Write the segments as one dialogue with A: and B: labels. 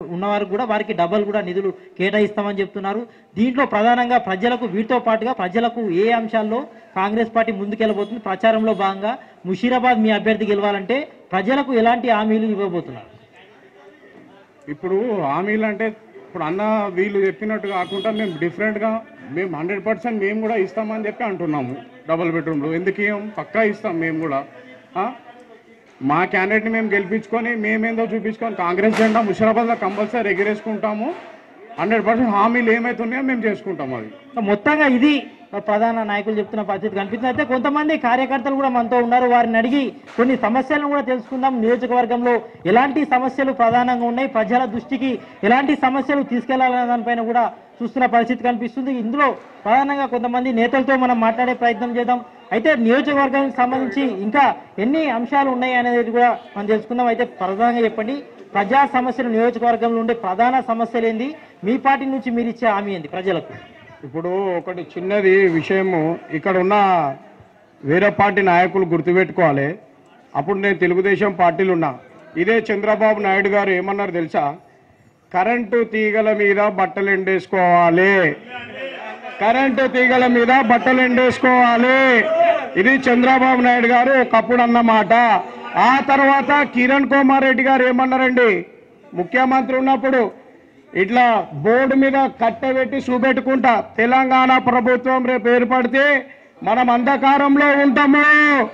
A: ఉన్నవారు కూడా వారికి డబ్బులు కూడా నిధులు కేటాయిస్తామని చెప్తున్నారు దీంట్లో ప్రధానంగా ప్రజలకు వీటితో పాటుగా ప్రజలకు ఏ అంశాల్లో కాంగ్రెస్ పార్టీ ముందుకెళ్ళబోతుంది ప్రచారంలో భాగంగా ముషీరాబాద్ మీ అభ్యర్థి గెలవాలంటే ప్రజలకు ఎలాంటి హామీలు ఇవ్వబోతున్నారు
B: ఇప్పుడు హామీలు అంటే ఇప్పుడు అన్న వీళ్ళు చెప్పినట్టు కాకుండా మేము డిఫరెంట్గా మేము హండ్రెడ్ పర్సెంట్ మేము కూడా ఇస్తామని చెప్పి అంటున్నాము డబుల్ బెడ్రూమ్లు ఎందుకు ఇవ్వం పక్కా ఇస్తాం మేము కూడా ఆ? మా క్యాండిడేట్ని మేము గెలిపించుకొని మేమేందో చూపించుకొని కాంగ్రెస్ జెండా ముషిరాబాద్లో కంపల్సరీ ఎగిరేసుకుంటాము హండ్రెడ్ పర్సెంట్ హామీలు ఏమైతున్నాయో మేము చేసుకుంటాం అది
A: మొత్తంగా ఇది ప్రధాన నాయకులు చెప్తున్న పరిస్థితి కనిపిస్తుంది అయితే కొంతమంది కార్యకర్తలు కూడా మనతో ఉన్నారు వారిని అడిగి కొన్ని సమస్యలను కూడా తెలుసుకుందాం నియోజకవర్గంలో ఎలాంటి సమస్యలు ప్రధానంగా ఉన్నాయి ప్రజల దృష్టికి ఎలాంటి సమస్యలు తీసుకెళ్లాలనే దానిపైన కూడా చూస్తున్న పరిస్థితి కనిపిస్తుంది ఇందులో ప్రధానంగా కొంతమంది నేతలతో మనం మాట్లాడే ప్రయత్నం చేద్దాం అయితే నియోజకవర్గానికి సంబంధించి ఇంకా ఎన్ని అంశాలు ఉన్నాయి అనేది కూడా మనం తెలుసుకుందాం అయితే ప్రధానంగా చెప్పండి ప్రజా సమస్యలు నియోజకవర్గంలో ఉండే ప్రధాన సమస్యలు ఏంది మీ పార్టీ నుంచి మీరు ఇచ్చే హామీ ఏంది ప్రజలకు
B: ఇప్పుడు ఒకటి చిన్నది విషయము ఇక్కడ ఉన్న వేరే పార్టీ నాయకులు గుర్తుపెట్టుకోవాలి అప్పుడు నేను తెలుగుదేశం పార్టీలు ఉన్నా ఇదే చంద్రబాబు నాయుడు గారు ఏమన్నారు తెలుసా కరెంటు తీగల మీద బట్టలు ఎండేసుకోవాలి కరెంటు తీగల మీద బట్టలు ఎండేసుకోవాలి ఇది చంద్రబాబు నాయుడు గారు ఒకప్పుడు అన్నమాట ఆ తర్వాత కిరణ్ కుమార్ రెడ్డి గారు ఏమన్నారండి ముఖ్యమంత్రి ఉన్నప్పుడు ఇట్లా బోర్డు మీద కట్టబెట్టి చూపెట్టుకుంటా తెలంగాణ ప్రభుత్వం రేపు ఏర్పడితే మనం అంధకారంలో ఉంటాము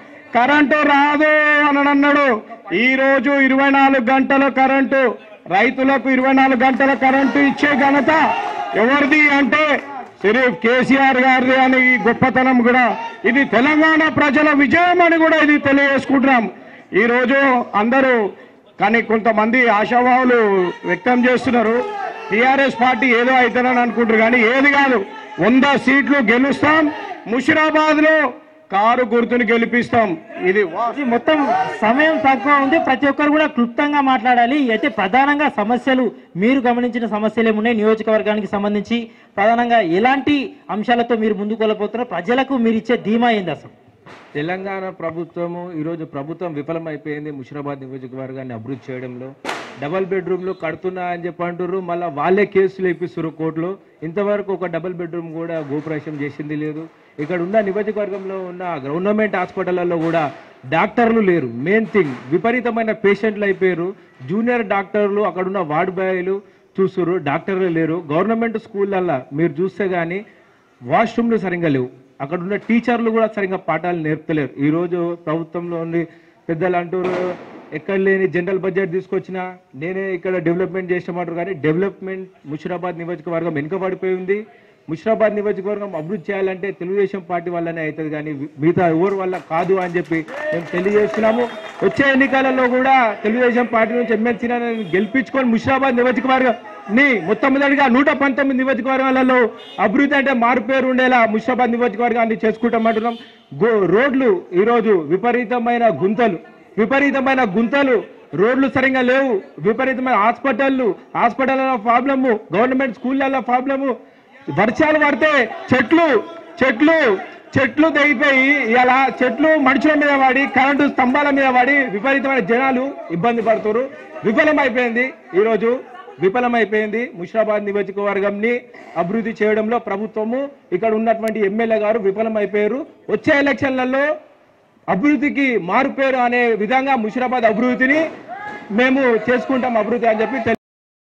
B: కరెంటు రాదు అని అన్నాడు ఈ రోజు ఇరవై నాలుగు గంటల కరెంటు రైతులకు ఇరవై నాలుగు గంటల కరెంటు ఇచ్చే ఘనత ఎవరిది అంటే సిరీఫ్ కేసీఆర్ గారిది అని ఈ గొప్పతనం కూడా ఇది తెలంగాణ ప్రజల విజయం అని కూడా ఇది తెలియజేసుకుంటున్నాం ఈ రోజు అందరూ కానీ కొంతమంది ఆశావాహులు వ్యక్తం చేస్తున్నారు టిఆర్ఎస్ పార్టీ ఏదో అవుతుందని అనుకుంటారు కానీ ఏది కాదు వంద సీట్లు గెలుస్తాం ముషిరాబాద్ లో కారు గుర్తుని గెలిపిస్తాం ఇది వా-
A: ఇది మొత్తం సమయం తక్కువ ఉంది ప్రతి ఒక్కరు కూడా క్లుప్తంగా మాట్లాడాలి అయితే ప్రధానంగా సమస్యలు మీరు గమనించిన సమస్యలు ఏమున్నాయి నియోజకవర్గానికి సంబంధించి ప్రధానంగా ఎలాంటి అంశాలతో మీరు ముందుకు వెళ్ళబోతున్నారు ప్రజలకు మీరు ఇచ్చే ధీమా ఏంది అసలు
C: తెలంగాణ ప్రభుత్వము ఈరోజు ప్రభుత్వం విఫలమైపోయింది ముషిరాబాద్ నియోజకవర్గాన్ని అభివృద్ధి చేయడంలో డబల్ బెడ్రూమ్లు కడుతున్నా అని చెప్పి అంటుర్రు మళ్ళీ వాళ్ళే కేసులు ఇప్పిస్తున్నారు కోర్టులో ఇంతవరకు ఒక డబల్ బెడ్రూమ్ కూడా గోప్రవేశం చేసింది లేదు ఇక్కడ ఉన్న నియోజకవర్గంలో ఉన్న గవర్నమెంట్ హాస్పిటల్లో కూడా డాక్టర్లు లేరు మెయిన్ థింగ్ విపరీతమైన పేషెంట్లు అయిపోయారు జూనియర్ డాక్టర్లు అక్కడున్న వార్డు బాయ్లు చూస్తున్నారు డాక్టర్లు లేరు గవర్నమెంట్ స్కూళ్ళల్లో మీరు చూస్తే కానీ వాష్రూమ్లు సరిగ్గా లేవు అక్కడ ఉన్న టీచర్లు కూడా సరిగ్గా పాఠాలు నేర్పలేరు ఈ రోజు ప్రభుత్వంలో ఉండి పెద్దలు అంటారు ఎక్కడ లేని జనరల్ బడ్జెట్ తీసుకొచ్చినా నేనే ఇక్కడ డెవలప్మెంట్ చేసామంటారు కానీ డెవలప్మెంట్ ముషిరాబాద్ నియోజకవర్గం వెనుకబడిపోయి ఉంది ముషిరాబాద్ నియోజకవర్గం అభివృద్ధి చేయాలంటే తెలుగుదేశం పార్టీ వల్లనే అవుతుంది కానీ మిగతా ఎవరి వల్ల కాదు అని చెప్పి మేము తెలియజేస్తున్నాము వచ్చే ఎన్నికలలో కూడా తెలుగుదేశం పార్టీ నుంచి ఎమ్మెల్సీని గెలిపించుకొని ముషిరాబాద్ నియోజకవర్గం ని మొట్టమొదటిగా నూట పంతొమ్మిది నియోజకవర్గాలలో అభివృద్ధి అంటే మారుపేరు ఉండేలా ముషిరాబాద్ నియోజకవర్గాన్ని చేసుకుంటామంటున్నాం గో రోడ్లు ఈరోజు విపరీతమైన గుంతలు విపరీతమైన గుంతలు రోడ్లు సరిగా లేవు విపరీతమైన హాస్పిటళ్ళు హాస్పిటల్లో ప్రాబ్లము గవర్నమెంట్ స్కూళ్ళల్లో ప్రాబ్లము వర్షాలు పడితే చెట్లు చెట్లు చెట్లు తెగిపోయి ఇలా చెట్లు మనుషుల మీద పడి కరెంటు స్తంభాల మీద పడి విపరీతమైన జనాలు ఇబ్బంది పడుతున్నారు విఫలమైపోయింది ఈరోజు విఫలమైపోయింది ముషిరాబాద్ నియోజకవర్గంని అభివృద్ధి చేయడంలో ప్రభుత్వము ఇక్కడ ఉన్నటువంటి ఎమ్మెల్యే గారు విఫలమైపోయారు వచ్చే ఎలక్షన్లలో అభివృద్ధికి మారుపేరు అనే విధంగా ముషిరాబాద్ అభివృద్ధిని మేము చేసుకుంటాం అభివృద్ధి అని చెప్పి తెలి-